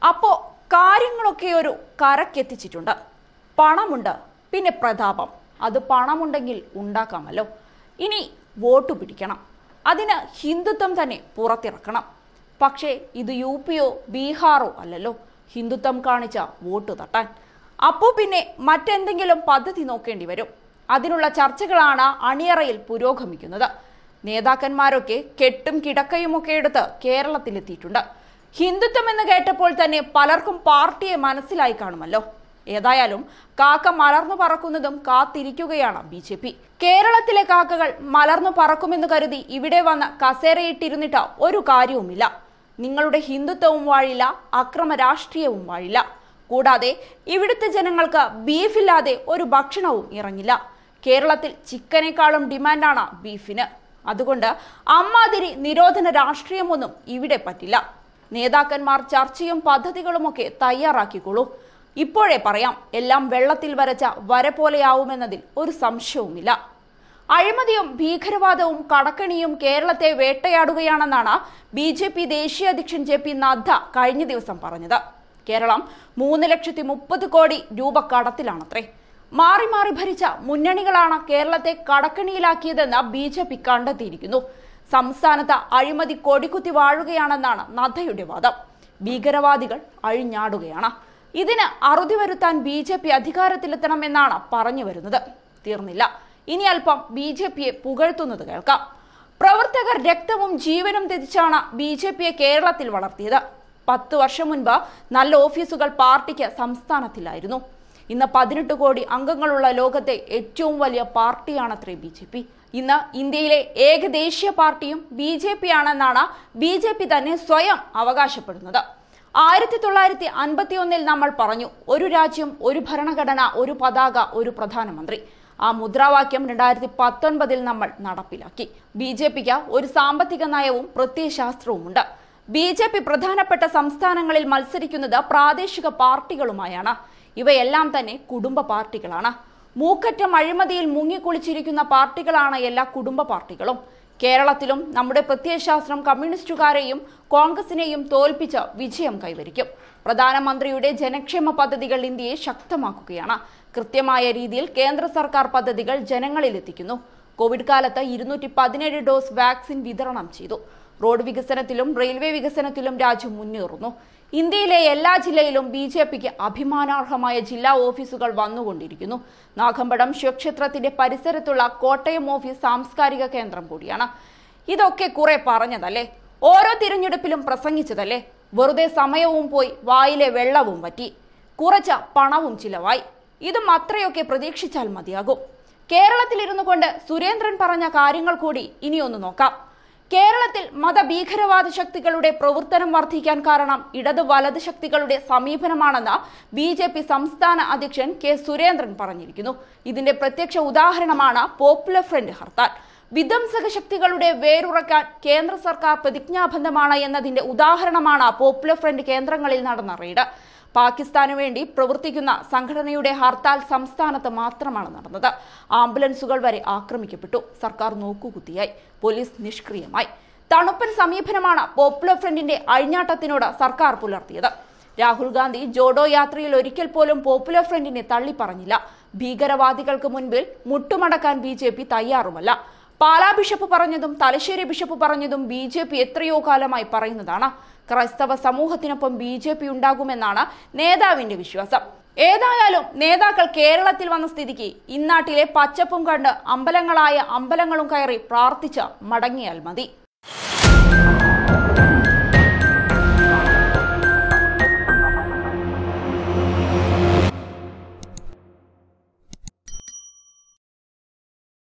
അപ്പോ കാര്യങ്ങളൊക്കെ ഒരു കരക്കെത്തിച്ചിട്ടുണ്ട് പണമുണ്ട് പിന്നെ പ്രതാപം അത് പണമുണ്ടെങ്കിൽ ഉണ്ടാക്കാമല്ലോ ഇനി വോട്ട് പിടിക്കണം അതിന് ഹിന്ദുത്വം തന്നെ പുറത്തിറക്കണം പക്ഷേ ഇത് യു പിയോ ബീഹാറോ അല്ലല്ലോ ഹിന്ദുത്വം കാണിച്ച വോട്ട് തട്ടാൻ അപ്പോൾ പിന്നെ മറ്റെന്തെങ്കിലും പദ്ധതി നോക്കേണ്ടി വരും അതിനുള്ള ചർച്ചകളാണ് അണിയറയിൽ പുരോഗമിക്കുന്നത് നേതാക്കന്മാരൊക്കെ കെട്ടും കിടക്കയുമൊക്കെ എടുത്ത് കേരളത്തിലെത്തിയിട്ടുണ്ട് ഹിന്ദുത്വം എന്ന് കേട്ടപ്പോൾ തന്നെ പലർക്കും പാർട്ടിയെ മനസ്സിലായി കാണുമല്ലോ ഏതായാലും കാക്ക മലർന്നു പറക്കുന്നതും കാത്തിരിക്കുകയാണ് ബി ജെ പി കേരളത്തിലെ കാക്കകൾ മലർന്നു പറക്കുമെന്ന് കരുതി ഇവിടെ വന്ന് കസേരയിട്ടിരുന്നിട്ട് ഒരു കാര്യവുമില്ല നിങ്ങളുടെ ഹിന്ദുത്വവും വാഴില്ല അക്രമ രാഷ്ട്രീയവും വാഴില്ല കൂടാതെ ഇവിടുത്തെ ജനങ്ങൾക്ക് ബീഫില്ലാതെ ഒരു ഭക്ഷണവും ഇറങ്ങില്ല കേരളത്തിൽ ചിക്കനേക്കാളും ഡിമാൻഡാണ് ബീഫിന് അതുകൊണ്ട് അമ്മാതിരി നിരോധന രാഷ്ട്രീയമൊന്നും ഇവിടെ പറ്റില്ല നേതാക്കന്മാർ ചർച്ചയും പദ്ധതികളുമൊക്കെ തയ്യാറാക്കിക്കോളൂ ഇപ്പോഴേ പറയാം എല്ലാം വെള്ളത്തിൽ വരച്ച വര പോലെയാവുമെന്നതിൽ ഒരു സംശയവുമില്ല അഴിമതിയും ഭീകരവാദവും കടക്കണിയും കേരളത്തെ വേട്ടയാടുകയാണെന്നാണ് ബി ജെ പി ദേശീയ അധ്യക്ഷൻ ജെ പി നദ്ദ കഴിഞ്ഞ ദിവസം പറഞ്ഞത് കേരളം മൂന്ന് ലക്ഷത്തി മുപ്പത് കോടി രൂപ കടത്തിലാണത്രേ മാറി മാറി ഭരിച്ച മുന്നണികളാണ് കേരളത്തെ കടക്കണിയിലാക്കിയതെന്ന് ബി ജെ പി കണ്ടെത്തിയിരിക്കുന്നു സംസ്ഥാനത്ത് അഴിമതി കൊടിക്കുത്തി വാഴുകയാണെന്നാണ് നദ്ദയുടെ വാദം ഭീകരവാദികൾ അഴിഞ്ഞാടുകയാണ് ഇതിന് അറുതി വരുത്താൻ ബി ജെ പി അധികാരത്തിലെത്തണമെന്നാണ് പറഞ്ഞു വരുന്നത് തീർന്നില്ല ഇനി അല്പം ബി ജെ പിയെ പുകഴ്ത്തുന്നത് കേൾക്കാം പ്രവർത്തകർ രക്തവും ജീവനും ത്യജിച്ചാണ് ബി ജെ പിയെ കേരളത്തിൽ വളർത്തിയത് പത്ത് വർഷം മുൻപ് നല്ല ഓഫീസുകൾ പാർട്ടിക്ക് സംസ്ഥാനത്തിലായിരുന്നു ഇന്ന് പതിനെട്ട് കോടി അംഗങ്ങളുള്ള ലോകത്തെ ഏറ്റവും വലിയ പാർട്ടിയാണത്രേ ബി ജെ പി ഇന്ന് ഇന്ത്യയിലെ ഏക ദേശീയ പാർട്ടിയും ബി ജെ പി ആണെന്നാണ് ബി ജെ പി തന്നെ സ്വയം അവകാശപ്പെടുന്നത് ആയിരത്തി തൊള്ളായിരത്തി അൻപത്തി ഒന്നിൽ നമ്മൾ പറഞ്ഞു ഒരു രാജ്യം ഒരു ഭരണഘടന ഒരു പതാക ഒരു പ്രധാനമന്ത്രി ആ മുദ്രാവാക്യം രണ്ടായിരത്തി പത്തൊൻപതിൽ നമ്മൾ നടപ്പിലാക്കി ബി ജെ പിക്ക് ഒരു സാമ്പത്തിക നയവും പ്രത്യയശാസ്ത്രവുമുണ്ട് ബി ജെ പി പ്രധാനപ്പെട്ട സംസ്ഥാനങ്ങളിൽ മത്സരിക്കുന്നത് പ്രാദേശിക പാർട്ടികളുമായാണ് ഇവയെല്ലാം തന്നെ കുടുംബ പാർട്ടികളാണ് മൂക്കറ്റം അഴിമതിയിൽ മുങ്ങിക്കുളിച്ചിരിക്കുന്ന പാർട്ടികളാണ് എല്ലാ കുടുംബ പാർട്ടികളും കേരളത്തിലും നമ്മുടെ പ്രത്യയശാസ്ത്രം കമ്മ്യൂണിസ്റ്റുകാരെയും കോൺഗ്രസിനെയും തോൽപ്പിച്ച് വിജയം കൈവരിക്കും പ്രധാനമന്ത്രിയുടെ ജനക്ഷേമ പദ്ധതികൾ ഇന്ത്യയെ ശക്തമാക്കുകയാണ് കൃത്യമായ രീതിയിൽ കേന്ദ്ര സർക്കാർ പദ്ധതികൾ ജനങ്ങളിൽ എത്തിക്കുന്നു കോവിഡ് കാലത്ത് ഇരുന്നൂറ്റി പതിനേഴ് ഡോസ് വാക്സിൻ വിതരണം ചെയ്തു റോഡ് വികസനത്തിലും റെയിൽവേ വികസനത്തിലും രാജ്യം മുന്നേറുന്നു ഇന്ത്യയിലെ എല്ലാ ജില്ലയിലും ബി ജെ പിക്ക് അഭിമാനാർഹമായ ജില്ലാ ഓഫീസുകൾ വന്നുകൊണ്ടിരിക്കുന്നു നാഗമ്പടം ശിവക്ഷേത്രത്തിന്റെ പരിസരത്തുള്ള കോട്ടയം ഓഫീസ് സാംസ്കാരിക കേന്ദ്രം കൂടിയാണ് ഇതൊക്കെ കുറെ പറഞ്ഞതല്ലേ ഓരോ തിരഞ്ഞെടുപ്പിലും പ്രസംഗിച്ചതല്ലേ വെറുതെ സമയവും പോയി വായിലെ വെള്ളവും വറ്റി കുറച്ച പണവും ചിലവായി ഇതും അത്രയൊക്കെ പ്രതീക്ഷിച്ചാൽ മതിയാകും കേരളത്തിലിരുന്നു കൊണ്ട് സുരേന്ദ്രൻ പറഞ്ഞ കാര്യങ്ങൾ കൂടി ഇനിയൊന്ന് നോക്കാം കേരളത്തിൽ മതഭീകരവാദ ശക്തികളുടെ പ്രവർത്തനം വർദ്ധിക്കാൻ കാരണം ഇടത് വലത് ശക്തികളുടെ സമീപനമാണെന്ന് ബി ജെ പി സംസ്ഥാന അധ്യക്ഷൻ കെ സുരേന്ദ്രൻ പറഞ്ഞിരിക്കുന്നു ഇതിന്റെ പ്രത്യക്ഷ ഉദാഹരണമാണ് പോപ്പുലർ ഫ്രണ്ട് ഹർത്താൽ വിധ്വംസക ശക്തികളുടെ വേരുറക്കാൻ കേന്ദ്ര സർക്കാർ പ്രതിജ്ഞാബദ്ധമാണ് എന്നതിന്റെ ഉദാഹരണമാണ് പോപ്പുലർ ഫ്രണ്ട് കേന്ദ്രങ്ങളിൽ നടന്ന റെയ്ഡ് പാകിസ്ഥാനു വേണ്ടി പ്രവർത്തിക്കുന്ന സംഘടനയുടെ ഹർത്താൽ സംസ്ഥാനത്ത് മാത്രമാണ് നടന്നത് ആംബുലൻസുകൾ വരെ ആക്രമിക്കപ്പെട്ടു സർക്കാർ നോക്കുകുത്തിയായി പോലീസ് നിഷ്ക്രിയമായി തണുപ്പൻ സമീപനമാണ് പോപ്പുലർ ഫ്രണ്ടിന്റെ അഴിഞ്ഞാട്ടത്തിനോട് സർക്കാർ പുലർത്തിയത് രാഹുൽ ഗാന്ധി ജോഡോ യാത്രയിൽ ഒരിക്കൽ പോലും പോപ്പുലർ ഫ്രണ്ടിനെ തള്ളിപ്പറഞ്ഞില്ല ഭീകരവാദികൾക്ക് മുൻപിൽ മുട്ടുമടക്കാൻ ബി ജെ പി തയ്യാറുമല്ല പാലാ ബിഷപ്പ് പറഞ്ഞതും തലശ്ശേരി ബിഷപ്പ് പറഞ്ഞതും ബി ജെ പി എത്രയോ കാലമായി പറയുന്നതാണ് ക്രൈസ്തവ സമൂഹത്തിനൊപ്പം ബി ജെ പി ഉണ്ടാകുമെന്നാണ് നേതാവിന്റെ വിശ്വാസം ഏതായാലും നേതാക്കൾ കേരളത്തിൽ വന്ന സ്ഥിതിക്ക് ഇന്നാട്ടിലെ പച്ചപ്പും കണ്ട് അമ്പലങ്ങളായ അമ്പലങ്ങളും കയറി പ്രാർത്ഥിച്ച് മടങ്ങിയാൽ മതി